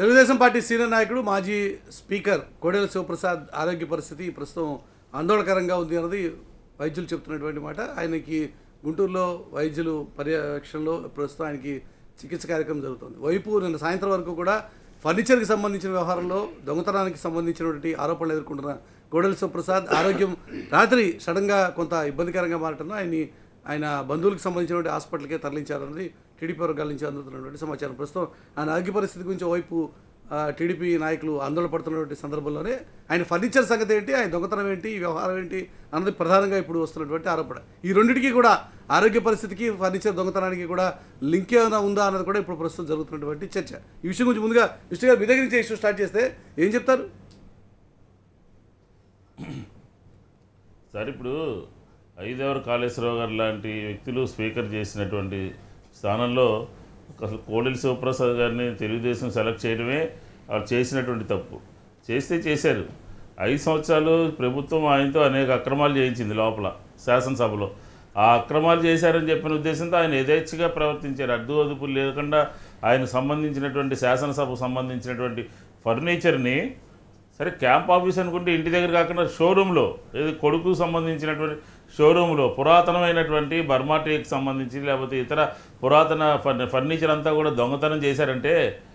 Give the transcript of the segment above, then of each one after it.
Telugu Desam party senior నాయకుడు మాజీ speaker Kodela Sivaprasad ఆరోగ్య పరిస్థితి ప్రస్తుతం ఆందోళనకరంగా ఉంది అన్నది వైద్యులు చెప్తున్నటువంటి మాట ఆయనకి గుంటూరులో వైద్యులు పర్యవేక్షణలో ప్రస్తుతం ఆయనకి చికిత్స కార్యక్రమం జరుగుతుంది వైపు నిన్న సాయంత్రం వరకు కూడా ఫర్నిచర్కి సంబంధించిన వ్యవహారంలో దొంగతనానికి సంబంధించినటువంటి ఆరోపణలు ఎదుర్కొంటున్న కోడెల శివప్రసాద్ ఆరోగ్యం రాత్రి సడన్గా కొంత ఇబ్బందికరంగా మారటంలో ఆయన్ని ఆయన బంధువులకు సంబంధించినటువంటి హాస్పిటల్కే తరలించారన్నది టీడీపీ వర్గాల నుంచి అందుతున్నటువంటి సమాచారం ప్రస్తుతం ఆయన ఆరోగ్య పరిస్థితి గురించి వైపు ఆ, టీడీపీ నాయకులు ఆందోళన పడుతున్నటువంటి సందర్భంలోనే ఆయన ఫర్నిచర్ సంగతి ఏంటి ఆయన దొంగతనం ఏంటి ఈ వ్యవహారం ఏంటి అన్నది ప్రధానంగా ఇప్పుడు వస్తున్నటువంటి ఆరోపణ ఈ రెండింటికి కూడా ఆరోగ్య పరిస్థితికి ఫర్నిచర్ దొంగతనానికి కూడా లింక్ ఏమైనా ఉందా అన్నది కూడా ఇప్పుడు ప్రస్తుతం జరుగుతున్నటువంటి చర్చ ఈ విషయం గురించి ముందుగా విష్ణు గారు మీ దగ్గర నుంచి ఇష్యూ స్టార్ట్ చేస్తే ఏం చెప్తారు సార్ ఇప్పుడు ఐదేవర కాళేశ్వరరావు గారు లాంటి వ్యక్తులు స్పీకర్ చేసినటువంటి స్థానంలో అసలు కోడెల శివప్రసాద్ గారిని తెలుగుదేశం సెలెక్ట్ చేయడమే వాళ్ళు చేసినటువంటి తప్పు చేస్తే చేశారు ఐదు సంవత్సరాలు ప్రభుత్వం ఆయనతో అనేక అక్రమాలు చేయించింది లోపల శాసనసభలో ఆ అక్రమాలు చేశారని చెప్పిన ఉద్దేశంతో ఆయన యథేచ్ఛగా ప్రవర్తించారు అడ్డు అదుపులు లేకుండా ఆయన సంబంధించినటువంటి శాసనసభకు సంబంధించినటువంటి ఫర్నిచర్ని సరే క్యాంప్ ఆఫీస్ అనుకుంటే ఇంటి దగ్గర కాకుండా షోరూంలో ఏది కొడుకు సంబంధించినటువంటి షోరూంలో పురాతనమైనటువంటి బర్మాటేకి సంబంధించి లేకపోతే ఇతర పురాతన ఫర్ని ఫర్నిచర్ అంతా కూడా దొంగతనం చేశారంటే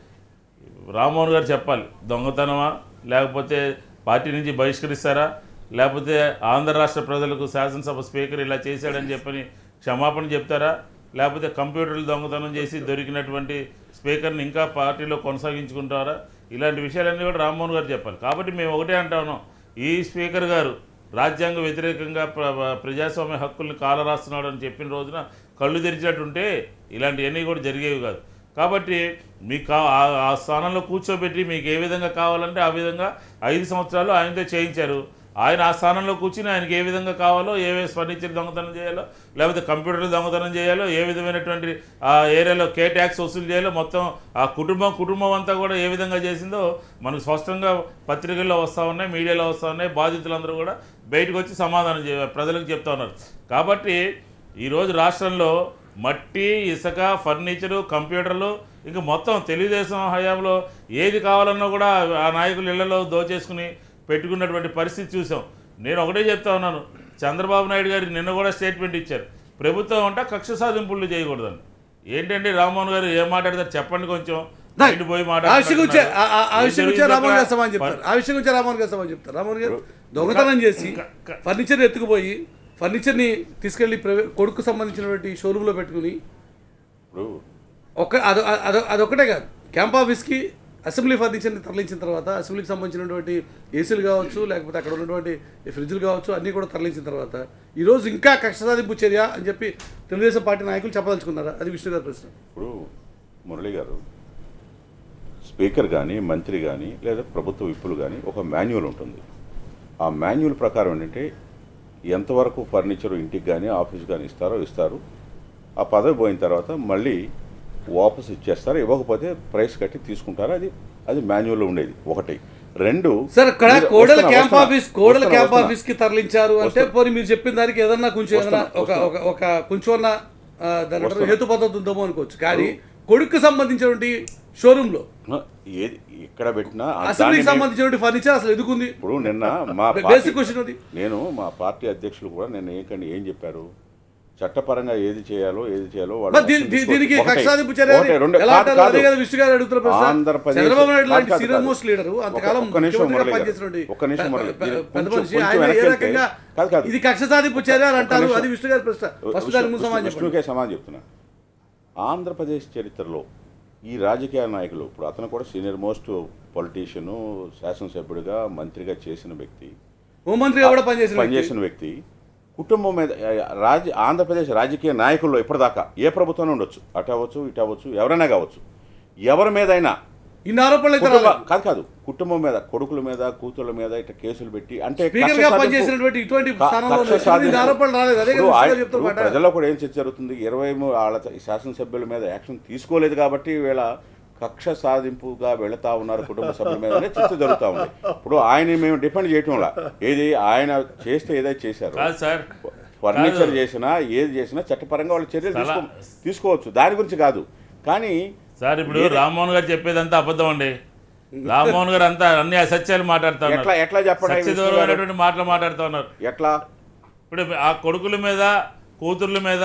రామ్మోహన్ గారు చెప్పాలి దొంగతనమా లేకపోతే పార్టీ నుంచి బహిష్కరిస్తారా లేకపోతే ఆంధ్ర రాష్ట్ర ప్రజలకు శాసనసభ స్పీకర్ ఇలా చేశాడని చెప్పని క్షమాపణ చెప్తారా లేకపోతే కంప్యూటర్లు దొంగతనం చేసి దొరికినటువంటి స్పీకర్ని ఇంకా పార్టీలో కొనసాగించుకుంటారా ఇలాంటి విషయాలన్నీ కూడా రామ్మోహన్ గారు చెప్పాలి కాబట్టి మేము ఒకటే అంటా ఉన్నాం ఈ స్పీకర్ గారు రాజ్యాంగ వ్యతిరేకంగా ప్ర- ప్రజాస్వామ్య హక్కుల్ని కాలరాస్తున్నాడు అని చెప్పిన రోజున కళ్ళు తెరిచినట్టుంటే ఇలాంటివన్నీ కూడా జరిగేవి కాదు కాబట్టి మీకు కా- ఆ- ఆ స్థానంలో కూర్చోబెట్టి మీకు ఏ విధంగా కావాలంటే ఆ విధంగా ఐదు సంవత్సరాలు ఆయనతో చేయించారు ఆయన ఆ స్థానంలో కూర్చుని ఆయనకి ఏ విధంగా కావాలో ఏ ఫర్నిచర్ దొంగతనం చేయాలో లేకపోతే కంప్యూటర్లు దొంగతనం చేయాలో ఏ విధమైనటువంటి ఆ ఏరియాలో కే ట్యాక్స్ వసూలు చేయాలో మొత్తం ఆ కుటుంబం కుటుంబం అంతా కూడా ఏ విధంగా చేసిందో మనకు స్పష్టంగా పత్రికల్లో వస్తూ ఉన్నాయి మీడియాలో వస్తూ ఉన్నాయి బాధితులందరూ కూడా బయటకు వచ్చి సమాధానం చే ప్రజలకు చెప్తా ఉన్నారు కాబట్టి ఈరోజు రాష్ట్రంలో మట్టి ఇసుక ఫర్నిచరు కంప్యూటర్లు ఇంకా మొత్తం తెలుగుదేశం హయాంలో ఏది కావాలన్నా కూడా ఆ నాయకులు ఇళ్లలో దోచేసుకుని పెట్టుకున్నటువంటి పరిస్థితి చూసాం నేను ఒకటే చెప్తా ఉన్నాను చంద్రబాబు నాయుడు గారు నిన్న కూడా స్టేట్మెంట్ ఇచ్చారు ప్రభుత్వం అంట కక్ష సాధింపులు చేయకూడదని ఏంటండి రామ్మోహన్ గారు ఏం మాట్లాడతారు చెప్పండి కొంచెం బయట పోయి ఆ విషయం గురించే మాట్లాడుతున్నారు. ఆ- ఆ- ఆ ఏం విషయం గురించే జరిగింది రామోహన్ గారు అక్కడ? సమాధానం చెప్తారు ఆ విషయం గురించే రామోహన్ గారు సమాధానం చెప్తారు రామోహన్ గారు దొంగతనం చేసి క- క- ఫర్నిచర్ ఎత్తుకుపోయి ఫర్నిచర్ని తీసుకెళ్లి ప్రైవే- కొడుకు సంబంధించినటువంటి షోరూంలో పెట్టుకుని ఇప్పుడు ఒక అదొ అదొ అదొకటే కాదు క్యాంప్ ఆఫీస్కి అసెంబ్లీ ఫర్నిచర్ని తరలించిన తర్వాత అసెంబ్లీకి సంబంధించినటువంటి ఏసీలు కావచ్చు లేకపోతే అక్కడ ఉన్నటువంటి ఫ్రిడ్జ్లు కావచ్చు అన్నీ కూడా తరలించిన తర్వాత ఈరోజు ఇంకా కక్ష సాధింపు చర్య అని చెప్పి తెలుగుదేశం పార్టీ నాయకులు చెప్పదలుచుకున్నారా అది విష్ణు గారి ప్రశ్న ఇప్పుడు మురళి గారు స్పీకర్ కానీ మంత్రి కానీ లేదా ప్రభుత్వ విప్పులు కానీ ఒక మాన్యువల్ ఉంటుంది ఆ మాన్యువల్ ప్రకారం ఏంటంటే ఎంతవరకు ఫర్నిచర్ ఇంటికి కానీ ఆఫీస్ కానీ ఇస్తారో ఇస్తారు ఆ పదవి పోయిన తర్వాత మళ్ళీ వాపస్ ఇచ్చేస్తారు ఇవ్వకపోతే ప్రైస్ కట్టి తీసుకుంటారు అది అది మాన్యువల్లో ఉండేది ఒకటి రెండు సార్ ఇక్కడ మీరు- కోడల వస్తున్నా, క్యాంప్ వస్తున్నా, ఆఫీస్ కోడల వస్తున్నా, క్యాంప్ వస్తున్నా. ఆఫీస్ కి తరలించారు అంటే వస్తున్నా. పోనీ మీరు చెప్పిన దానికి ఏదన్నా కొంచెం ఏదన్నా వస్తున్నా, ఒక వస్తున్నా. ఒక ఒక కొంచెం అన్న ఆ, దాని అంటారు వస్తున్నా. హేతు పద్ధతి ఉందేమో అనుకోవచ్చు కానీ కొడుకు సంబంధించినటువంటి షోరూమ్ లో ఏది ఎక్కడ పెట్టినా ఆ దాన్ని అసెంబ్లీకి నేను- సంబంధించినటువంటి ఫర్నిచర్ అసలు ఎదుగుంది ఇప్పుడు నిన్న మా బే- పార్టీ బేసిక్ క్వశ్చన్ అది నేను మా పార్టీ అధ్యక్షులు కూడా నిన్న ఏంటంటే ఏం చెప్పారు చట్టపరంగా ఏది చేయాలో ఏది చేయాలో వాళ్ళు మరి దీని- action దీ- తీసుకోవచ్చు. దీనికి ఒకటే, కక్షాదింపు చర్య అని ఒకటే, రెండు- ఎలా కాదు, అంటారు? అదే కాదు. కదా విష్ణు గారు అడుగుతున్న ప్రశ్న. ఆంధ్రప్రదేశ్ చంద్రబాబు నాయుడు లాంటి కాదు, కాదు, సీనియర్ కాదు. మోస్ట్ లీడర్ అంతకాలం ఒక్క నిమిషం ముఖ్యమంత్రిగా మురళి గారు. పనిచేసినటువంటి ఒక్క నిమిషం మురళి. పె- దీన్ని పె- పెద్ద కొంచెం- మనిషి కొంచెం ఆయన ఏ వెనక్కి వెళ్తే- రకంగా కాదు, కాదు. ఇది కక్ష సాధింపు చర్య అని అంటారు నిమిషం. అది విష్ణు గారి ప్రశ్న ఫస్ట్ దాని ముందు సమాధానం చెప్పండి విష్ణుకే సమాధానం చెప్తున్నా ఆంధ్రప్రదేశ్ చరిత్రలో ఈ రాజకీయ నాయకులు ఇప్పుడు అతను కూడా సీనియర్ మోస్ట్ పొలిటీషియను శాసనసభ్యుడిగా మంత్రిగా చేసిన వ్యక్తి హోంమంత్రిగా కూడా పనిచేసిన వ్యక్తి. పనిచేసిన వ్యక్తి కుటుంబం మీద రాజ ఆంధ్రప్రదేశ్ రాజకీయ నాయకుల్లో ఇప్పటిదాకా ఏ ప్రభుత్వం ఉండొచ్చు అటు అవ్వచ్చు ఇటు అవ్వచ్చు ఎవరైనా కావచ్చు ఎవరి మీదైనా ఇన్ని ఆరోపణలు అయితే కుటుంబ రాలేదు. కాదు కాదు కుటుంబం మీద కొడుకుల మీద కూతుళ్ళ మీద ఇట్లా కేసులు పెట్టి అంటే స్పీకర్ కక్ష గా సాధింపు- పనిచేసినటువంటి ఇటువంటి క- స్థానంలో కక్ష ఉన్న సాధింపు. ఇన్ని ఆరోపణలు రాలేదు అదే కదా ఇప్పుడు విష్ణు ఆయన- గారు చెప్తున్న ఇప్పుడు మాట ప్రజల్లో కూడా ఏం చర్చ జరుగుతుంది ఇరవై మూడు వాళ్ళ శాసనసభ్యుల మీద యాక్షన్ తీసుకోలేదు కాబట్టి వీళ్ళ కక్ష సాధింపుగా వెళతా ఉన్నారు కుటుంబ సభ్యుల మీద అనే చర్చ జరుగుతూ ఉంది ఇప్పుడు ఆయన మేము డిపెండ్ చేయటంలా ఏది ఆయన చేస్తే ఏదైతే చేశారు కాదు సార్ ఫర్నిచర్ కాదు. చేసినా ఏది చేసినా చట్టపరంగా వాళ్ళ చర్యలు చాలా- తీసుకో తీసుకోవచ్చు దాని గురించి కాదు కానీ సార్ ఇప్పుడు రామ్మోహన్ గారు చెప్పేదంతా అబద్ధం అండి రామ్మోహన్ గారు అంతా అన్ని అసత్యాలు మాట్లాడుతా ఎట్లా ఉన్నారు ఎట్లా చెప్పండి విష్ణు గారు? సత్యదూరమైనటువంటి మాటలు మాట్లాడుతూ ఉన్నారు ఎట్లా ఇప్పుడు ఆ కొడుకుల మీద కూతుర్ల మీద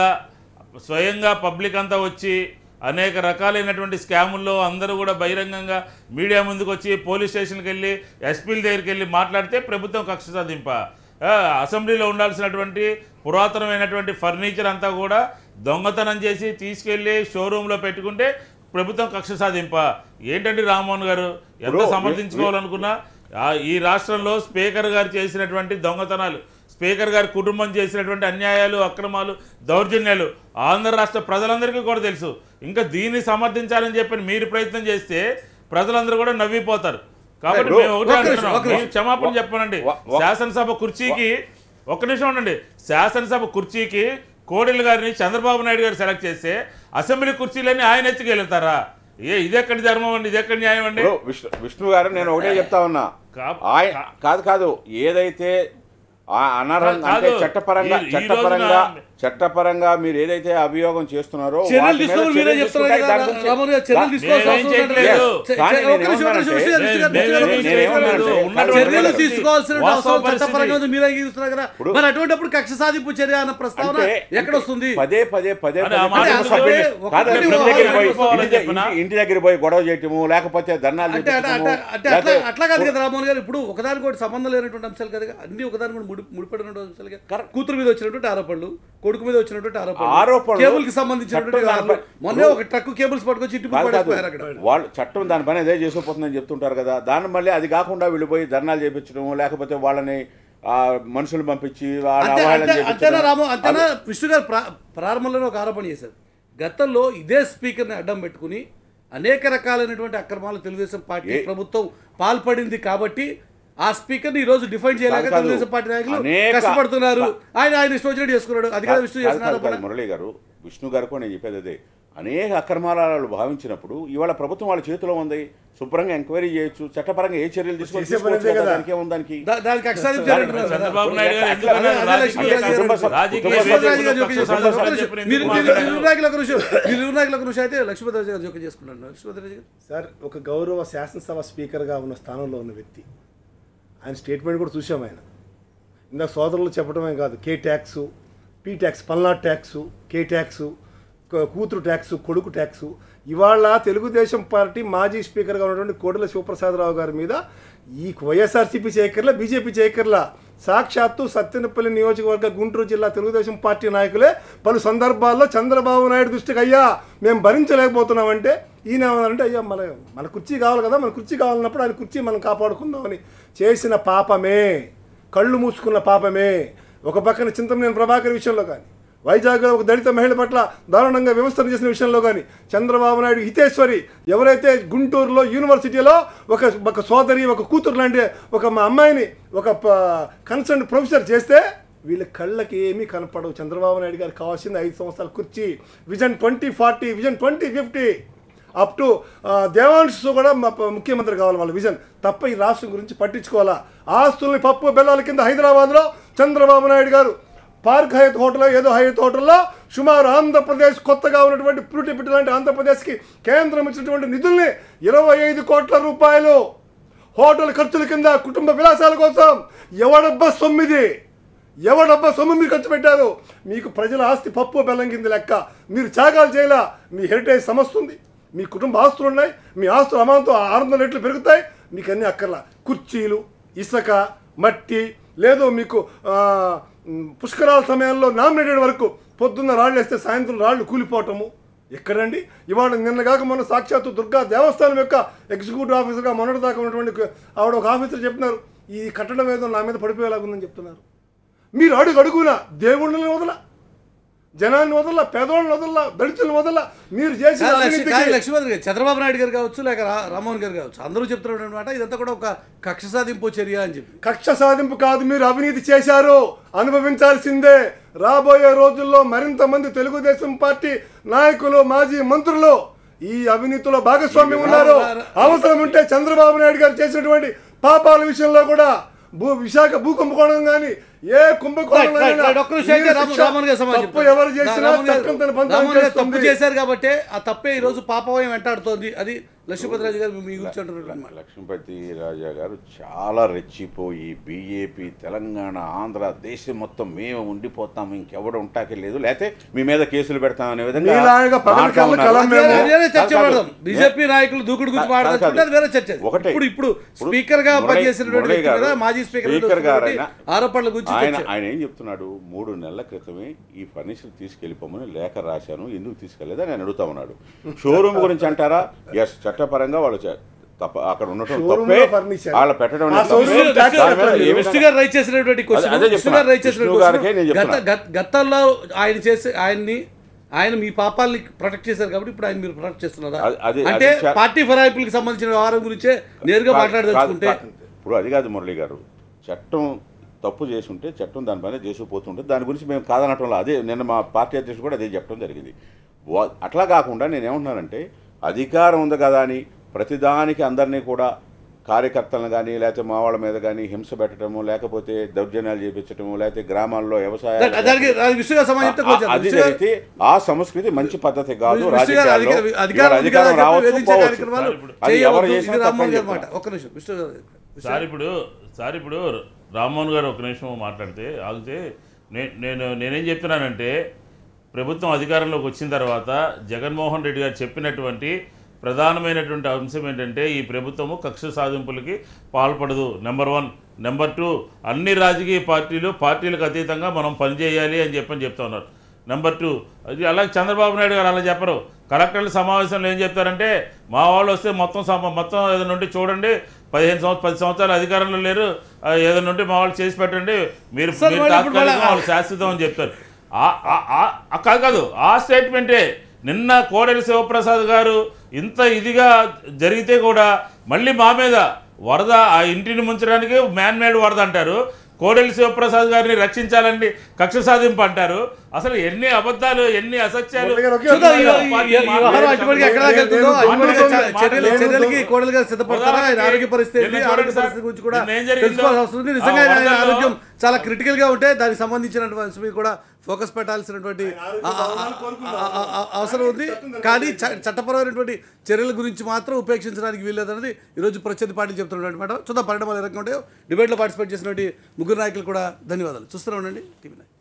స్వయంగా పబ్లిక్ అంతా వచ్చి అనేక రకాలైనటువంటి స్కాముల్లో అందరూ కూడా బహిరంగంగా మీడియా ముందుకు వచ్చి పోలీస్ స్టేషన్కి వెళ్ళి ఎస్పీల దగ్గరికి వెళ్ళి మాట్లాడితే ప్రభుత్వం కక్ష సాధింప ఆ, అసెంబ్లీలో ఉండాల్సినటువంటి పురాతనమైనటువంటి ఫర్నిచర్ అంతా కూడా దొంగతనం చేసి తీసుకెళ్ళి షోరూంలో పెట్టుకుంటే ప్రభుత్వం కక్ష సాధింప ఏంటండి రామ్మోహన్ గారు ఎంత ఇప్పుడు సమర్థించుకోవాలనుకున్నా ఆ, ఈ రాష్ట్రంలో స్పీకర్ గారు చేసినటువంటి దొంగతనాలు స్పీకర్ గారి కుటుంబం చేసినటువంటి అన్యాయాలు అక్రమాలు దౌర్జన్యాలు ఆంధ్ర రాష్ట్ర ప్రజలందరికీ కూడా తెలుసు ఇంకా దీన్ని సమర్థించాలని చెప్పి మీరు ప్రయత్నం చేస్తే ప్రజలందరూ కూడా నవ్విపోతారు కాబట్టి బ్రో, మేము ఒకటే ఒక్క నిమిషం, అంటున్నాం ఒక్క నిమిషం. మేము క్షమాపణ చెప్పానండి వ- వ- శాసనసభ కుర్చీకి ఒక్క నిమిషం ఉండండి శాసనసభ కుర్చీకి కోడెల గారిని చంద్రబాబు నాయుడు గారు సెలెక్ట్ చేస్తే అసెంబ్లీ కుర్చీలన్నీ ఆయన ఎత్తుకెళ్తారా ఏ ఇదెక్కడి ధర్మం అండి ఇదెక్కడి న్యాయం అండి ఇప్పుడు విష్ణు విష్ణు గారు నేను ఒకటే చెప్తా ఉన్నా కా- ఆయన కాదు కాదు ఏదైతే ఆ అనర్హం కాదు, అంటే చట్టపరంగా ఈ- ఈ చట్టపరంగా రోజున- చట్టపరంగా మీరు ఏదైతే అభియోగం చేస్తున్నారో చర్యలు వాటి మీద తీసుకోవాలి మీరే చర్యలు చెప్తున్నారు తీసుకుంటాయి. కదా దాని గురించి- రామోహన్ గారు చర్యలు దా- తీసుకోవాల్సిన నేనేం అవసరం లేదు. చేయట్లేదు. చ- కానీ చ- ఒక్క నిమిషం, ఒక్క నిమిషం, నేనేమన్నానంటే- విష్ణు గారు, విష్ణు గారు, విష్ణు గారు, నేను- విష్ణు గారు, నేనేమన్నానంటే- విష్ణు గారు, ఉన్నటువంటి చర్యలు పరిస్థితి, తీసుకోవాల్సిన వాస్తవ అవసరం చట్టపరంగా ఉంది పరిస్థితి. మీరు అంగీకరిస్తున్నారు కదా ఇప్పుడు- మరి అటువంటిప్పుడు కక్ష సాధింపు చర్య అన్న ప్రస్తావన అంటే ఎక్కడ వస్తుంది పదే పదే పదే అరే, పదే ఆ మాట పదే ఎందుకు? సభ్యులు- ఒక్కటే కాదు, ఒకటి ఇంటి దగ్గరికి పోయి- పోవాలని ఇంటి- చెప్పనా? ఇంటి- ఇంటి దగ్గర పోయి గొడవ చేయటము లేకపోతే ధర్నాలు అంటే అంటే చేపించటము, అంటే అంటే అట్లా లేకపోతే- అట్లా కాదు కదా రామోహన్ గారు ఇప్పుడు ఒకదానికి ఒకటి సంబంధం లేనటువంటి అంశాలు కదా అన్ని ఒకదానికి కూడా ముడి ముడిపడినటువంటి అంశాలు కదా కూతురు మీద వచ్చినటువంటి ఆరోపణలు కొడుకు మీద వచ్చినటువంటి ఆరోపణలు ఆరోపణలు కేబుల్ కి సంబంధించినటువంటి చట్టం వ్యవహారాలు. దానిపై- మొన్నే ఒక ట్రక్ కేబుల్స్ పట్టుకొచ్చి ఇంటి ముందు కాదు, కాదు. పడేసిపోయారు అక్కడ వాళ్ళు చట్టం దాని పని అదే చేసుకుపోతుందని చెప్తుంటారు కదా దాన్ని మళ్ళీ అది కాకుండా వీళ్ళు పోయి ధర్నాలు చేపించడం లేకపోతే వాళ్ళని ఆ, మనుషులు పంపించి వాళ్ళ అంతే అవహేళన అంతే చేపించడం. అంతేనా రాము అంతేనా విష్ణు గారు ప్రా ప్రారంభంలోనే ఒక ఆరోపణ చేశారు గతంలో ఇదే స్పీకర్ని అడ్డం పెట్టుకుని అనేక రకాలైనటువంటి అక్రమాలు తెలుగుదేశం పార్టీ ఏ- ప్రభుత్వం పాల్పడింది కాబట్టి ఆ స్పీకర్ని ఈ రోజు డిఫైన్ చేయలేక కాదు, కాదు. తెలుగుదేశం పార్టీ నాయకులు అనేక- కష్టపడుతున్నారు ఆయన ఆయన ఇష్టం వచ్చినట్టు చేసుకున్నాడు అది కదా కాదు, విష్ణు కాదు, చేసిన కాదు, ఆరోపణ కాదు, మురళి గారు విష్ణు గారు కూడా నేను చెప్పేది అదే అనేక అక్రమాలు భావించినప్పుడు ఇవాళ ప్రభుత్వం వాళ్ళ చేతిలో ఉంది శుభ్రంగా ఎంక్వైరీ చేయొచ్చు చట్టపరంగా ఏ చర్యలు తీసుకొని చేసే పని తీసుకోవచ్చు అదే కదా, కదా. దానికి ఏముంది దానికి దా- దానికి అక్షరాలు చేయాలంటున్నారు కదా. చంద్రబాబు నాయుడు గారు ఎందుకు అదే- అన్నారు? అదే లక్ష్మీ రాజకీయ గారు కుటుంబ సభ్యులు- రాజకీయ కుటుంబ లక్ష్మీపతి సభ్యులు- రాజు గారు జోక్యం కుటుంబ చేసుకున్నారు. సభ్యులు ఒక్క చెప్పిన నిమిషం. మీరు ఎందుకు మీరు- మాట్లాడారు? మీరు నాయకుల ఒక నిమిషం. మీరు ఇరు నాయకుల ఒక నిమిషం అయితే లక్ష్మీపతి రాజు గారు జోక్యం చేసుకున్నాను లక్ష్మీపతి రాజు గారు సార్ ఒక గౌరవ శాసనసభ స్పీకర్గా ఉన్న స్థానంలో ఉన్న వ్యక్తి ఆయన స్టేట్మెంట్ కూడా చూసాం ఆయన ఇందాక సోదరులు చెప్పడమే కాదు K tax P tax Palnad tax K tax క- కూతురు ట్యాక్స్ కొడుకు ట్యాక్స్ ఇవాళ తెలుగుదేశం పార్టీ మాజీ స్పీకర్గా ఉన్నటువంటి కోడెల శివప్రసాదరావు గారి మీద ఈ వైఎస్ఆర్సీపీ చేయకర్లా బీజేపీ చేయకర్లా సాక్షాత్తు సత్తెనపల్లి నియోజకవర్గ గుంటూరు జిల్లా తెలుగుదేశం పార్టీ నాయకులే పలు సందర్భాల్లో చంద్రబాబు నాయుడు దృష్టికి అయ్యా మేము భరించలేకపోతున్నామంటే ఈయన ఏమన్నారంటే అయ్యా మన మన కుర్చీ కావాలి కదా మన కుర్చీ కావాలన్నప్పుడు ఆయన కుర్చీ మనం కాపాడుకుందామని చేసిన పాపమే కళ్ళు మూసుకున్న పాపమే ఒక పక్కన చింతమనేని ప్రభాకర్ విషయంలో కానీ వైజాగ్లో ఒక దళిత మహిళ పట్ల దారుణంగా వ్యవస్థను చేసిన విషయంలో కానీ చంద్రబాబు నాయుడు హితేశ్వరి ఎవరైతే గుంటూరులో యూనివర్సిటీలో ఒక ఒక సోదరి ఒక కూతురు లాంటి ఒక మా అమ్మాయిని ఒక కన్సర్న్ ప్రొఫెసర్ చేస్తే వీళ్ళ కళ్ళకి ఏమీ కనపడవు చంద్రబాబు నాయుడు గారికి కావాల్సింది ఐదు సంవత్సరాల కుర్చీ vision twenty forty vision twenty fifty up to Devansh కూడా మా ప- ముఖ్యమంత్రి కావాలి వాళ్ళ విజన్ తప్ప ఈ రాష్ట్రం గురించి పట్టించుకోవాలా ఆస్తుల్ని పప్పు బెల్లాల కింద హైదరాబాద్లో చంద్రబాబు నాయుడు గారు పార్క్ హయత్ హోటల్ ఏదో హయత్ హోటల్లో సుమారు ఆంధ్రప్రదేశ్ కొత్తగా ఉన్నటువంటి పురిటిపిట్టి లాంటి ఆంధ్రప్రదేశ్కి కేంద్రం ఇచ్చినటువంటి నిధుల్ని ఇరవై ఐదు కోట్ల రూపాయలు హోటల్ ఖర్చుల కింద కుటుంబ విలాసాల కోసం ఎవడబ్బా సొమ్మిది ఎవడబ్బా సొమ్ము మీరు ఖర్చు పెట్టారు మీకు ప్రజల ఆస్తి పప్పు బెల్లం కింద లెక్క మీరు త్యాగాలు చేయలా మీ హెరిటేజ్ సమస్య ఉంది మీ కుటుంబ ఆస్తులు ఉన్నాయి మీ ఆస్తులు అమాంతం ఆరు వందల రెట్లు పెరుగుతాయి మీకు అన్నీ అక్కర్లా కుర్చీలు ఇసుక మట్టి లేదు మీకు ఆ, మ్, పుష్కరాల సమయంలో నామినేటెడ్ వరకు పొద్దున్న రాళ్ళు వేస్తే సాయంత్రం రాళ్ళు కూలిపోవటము ఎక్కడండి ఇవాళ నిన్న కాక మొన్న సాక్షాత్తు దుర్గా దేవస్థానం యొక్క ఎగ్జిక్యూటివ్ ఆఫీసర్గా మొన్నటి దాకా ఉన్నటువంటి ఆవిడ ఒక ఆఫీసర్ చెప్తున్నారు ఈ కట్టడం ఏదో నా మీద పడిపోయేలాగుందని చెప్తున్నారు మీరు అడుగు అడుగున దేవుళ్ళని వదల జనాన్ని వదల పేదవాళ్ళని వదల దళితులను వదల మీరు చేసిన కాదు లక్ష్మీ- అవినీతికి- కాదు లక్ష్మీపతి గారు చంద్రబాబు నాయుడు గారు కావచ్చు లేక రా- రామ్మోహన్ గారు కావచ్చు అందరూ చెప్తున్నారు అనమాట ఇదంతా కూడా ఒక కక్ష సాధింపు చర్య అని చెప్పి కక్ష సాధింపు కాదు మీరు అవినీతి చేశారు అనుభవించాల్సిందే రాబోయే రోజుల్లో మరింత మంది తెలుగుదేశం పార్టీ నాయకులు మాజీ మంత్రులు ఈ అవినీతిలో భాగస్వామ్యం ఉన్నారు అవసరం ఉంటే చంద్రబాబు నాయుడు గారు చేసినటువంటి పాపాల విషయంలో కూడా భూ విశాఖ భూ కుంభకోణం కానీ ఏ కుంభకోణంలో రైట్, రైట్, రైట్. ఒక్క నిమిషం అయితే రాము- రామన్ గారు సమాధానం తప్పు చెప్తారు. ఎవరు చేసినా రామన్ గారు- చట్టం తన బంధం రామన్ గారు తప్పు చేస్తుంది. చేశారు కాబట్టి ఆ తప్పే ఈ రోజు పాపవయం వెంటాడుతోంది అది లక్ష్మీపతి రాజు గారు మీ గురించి అంటున్నారు అన్నమాట. లక్ష్మీపతి రాజా గారు చాలా రెచ్చిపోయి బీజేపీ తెలంగాణ ఆంధ్ర దేశం మొత్తం మేము ఉండిపోతాం ఇంకెవడు ఉంటాకే లేదు లేకపోతే మీ మీద కేసులు పెడతాం అనే విధంగా మీలాగా పగటి మాట్లాడుతున్నారు. కళ్ళు కలం అది మేము- వేరే- వేరే చర్చ కాదు, పెడదాం కాదు. బీజేపీ నాయకులు దూకుడు గురించి కాదు, మాట్లాడుతుంటే అది వేరే చర్చ అది. ఒకటే. ఇప్పుడు ఇప్పుడు ఇప్పుడు స్పీకర్ గా మురళి- పనిచేసినటువంటి మురళి వ్యక్తి గారు, కదా మాజీ స్పీకర్ స్పీకర్ గారు గారు ఆయన- ఆరోపణల గురించి ఆయన చర్చ. ఆయన ఏం చెప్తున్నాడు మూడు నెలల క్రితమే ఈ ఫర్నిచర్ తీసుకెళ్ళిపోమని లేఖ రాశాను ఎందుకు తీసుకెళ్ళలేదు అని ఆయన అడుగుతా ఉన్నాడు షోరూమ్ గురించి అంటారా ఎస్ చట్టపరంగా వాళ్ళు చే- తప్ప అక్కడ ఉండటం Showroom తప్పే లో furniture. వాళ్ళ పెట్టడం ఆ అనేది showroom తప్పే. లో tax దాని మీద కట్టాలి. ఏ విష్ణు విధంగా- గారు రైట్ చేసినటువంటి క్వశ్చన్ అదే విష్ణు చెప్తున్నా. గారు రైట్ చేసినటువంటి విష్ణు గారికే నేను question. గత చెప్తున్నా. గత- గతంలో ఆయన చేసే ఆయన్ని ఆయన మీ పాపాలని ప్రొటెక్ట్ చేశారు కాబట్టి ఇప్పుడు ఆయన మీరు ప్రొటెక్ట్ చేస్తున్నారా అది- అది- అంటే అది చా- పార్టీ ఫిరాయింపులకు సంబంధించిన వ్యవహారం గురించే నేరుగా కాదు, మాట్లాడదలుచుకుంటే కాదు, కాదు. ఇప్పుడు అది కాదు మురళి గారు చట్టం తప్పు చేసుంటే చట్టం దానిపైన చేసుకుపోతుంటే దాని గురించి మేము కాదనటంలో అదే నిన్న మా పార్టీ అధ్యక్షుడు కూడా అదే చెప్పడం జరిగింది వా- అట్లా కాకుండా నేను ఏమంటున్నానంటే అధికారం ఉంది కదా అని ప్రతిదానికి అందరినీ కూడా కార్యకర్తలను కానీ లేకపోతే మా వాళ్ళ మీద కానీ హింస పెట్టడము లేకపోతే దౌర్జన్యాలు చేపించడము లేకపోతే గ్రామాల్లో వ్యవసాయ దానికి దానికి విష్ణు గారు సమాధానం చెప్తే కొంచెం అది విష్ణు గారు- జరిగితే ఆ సంస్కృతి మంచి పద్ధతి కాదు విష్ణు గారు రాజకీయాల్లో అధికారం- ఇవాళ అధికారం ఉంది కదా అధికారం చెప్పి రావచ్చు వేధించే పోవచ్చు. కార్యక్రమాలు అది ఎవరు చేయవద్దు. చేసినా ఇది రామ్మోహన్ తప్పని గారి మాట చెప్తున్నా. ఒక్క నిమిషం విష్ణు గారు విష్ణు సార్ ఇప్పుడు సార్ ఇప్పుడు రామ్మోహన్ గారు ఒక నిమిషం మాట్లాడితే ఆగితే నే- నేను నేనేం చెప్తున్నానంటే ప్రభుత్వం అధికారంలోకి వచ్చిన తర్వాత జగన్మోహన్ రెడ్డి గారు చెప్పినటువంటి ప్రధానమైనటువంటి అంశం ఏంటంటే ఈ ప్రభుత్వము కక్ష సాధింపులకి పాల్పడదు నెంబర్ వన్ నెంబర్ టూ అన్ని రాజకీయ పార్టీలు పార్టీలకు అతీతంగా మనం పనిచేయాలి అని చెప్పని చెప్తా ఉన్నారు నెంబర్ టూ అది అలాగే చంద్రబాబు నాయుడు గారు అలా చెప్పరు కలెక్టర్ల సమావేశంలో ఏం చెప్తారంటే మా వాళ్ళు వస్తే మొత్తం సమ- మొత్తం ఏదైనా ఉంటే చూడండి పదిహేను సంవత్సరం పది సంవత్సరాలు అధికారంలో లేరు ఆ, ఏదైనా ఉంటే మా వాళ్ళు చేసి పెట్టండి మీరు సార్, మీరు మళ్ళీ ఇప్పుడు తాత్కాలికం మళ్ళా- వాళ్ళు శాశ్వతం అని చెప్తారు ఆ- ఆ- ఆ- ఆ కాదు కాదు ఆ స్టేట్మెంటే నిన్న కోడెల శివప్రసాద్ గారు ఇంత ఇదిగా జరిగితే కూడా మళ్ళీ మా మీద వరద ఆ ఇంటిని ముంచడానికి మ్యాన్ మేడ్ వరద అంటారు కోడెల శివప్రసాద్ గారిని రక్షించాలని కక్ష సాధింపు అంటారు అసలు ఎన్ని అబద్ధాలు ఎన్ని అసత్యాలు మురళి గారు ఒకే చూద్దాం, ఈ- ఒక్క ఈ- పార్టీ ఈ- ఈ వ్యవహారం అటువైపుకి ఎక్కడ దాకా వెళ్తుందో, నేను- అటువైపుకి నేను- చ- చర్యలు నేను- చర్యలకి కోడలు గారు సిద్ధపడతారా ఆయన ఉదాహరణకి ఆరోగ్య పరిస్థితి ఏంటి? నిన్న ఆరోగ్య చూడండి సార్, పరిస్థితి గురించి కూడా నిన్న ఏం జరిగిందో, తెలుసుకోవాల్సిన అవసరం ఉంది నిజంగా ఆ ఆయన వరదల్లో- ఆరోగ్యం చాలా క్రిటికల్ గా ఉంటే దానికి సంబంధించినటువంటి అంశం మీద కూడా ఫోకస్ పెట్టాల్సినటువంటి ఆ- ఆ- ఆ- ఆ- ఆ- అవసరం ఉంది కానీ చ- చట్టపరమైనటువంటి చర్యల గురించి మాత్రం ఉపేక్షించడానికి వీల్లేదన్నది ఈరోజు ప్రత్యర్థి పార్టీ చెప్తున్నటువంటి మాట చూద్దాం పరిణామాలు ఏ రకంగా ఉంటాయో డిబేట్లో పార్టిసిపేట్ చేసినటువంటి ముగ్గురు నాయకులు కూడా ధన్యవాదాలు చూస్తూనే ఉండండి టీవీ నైన్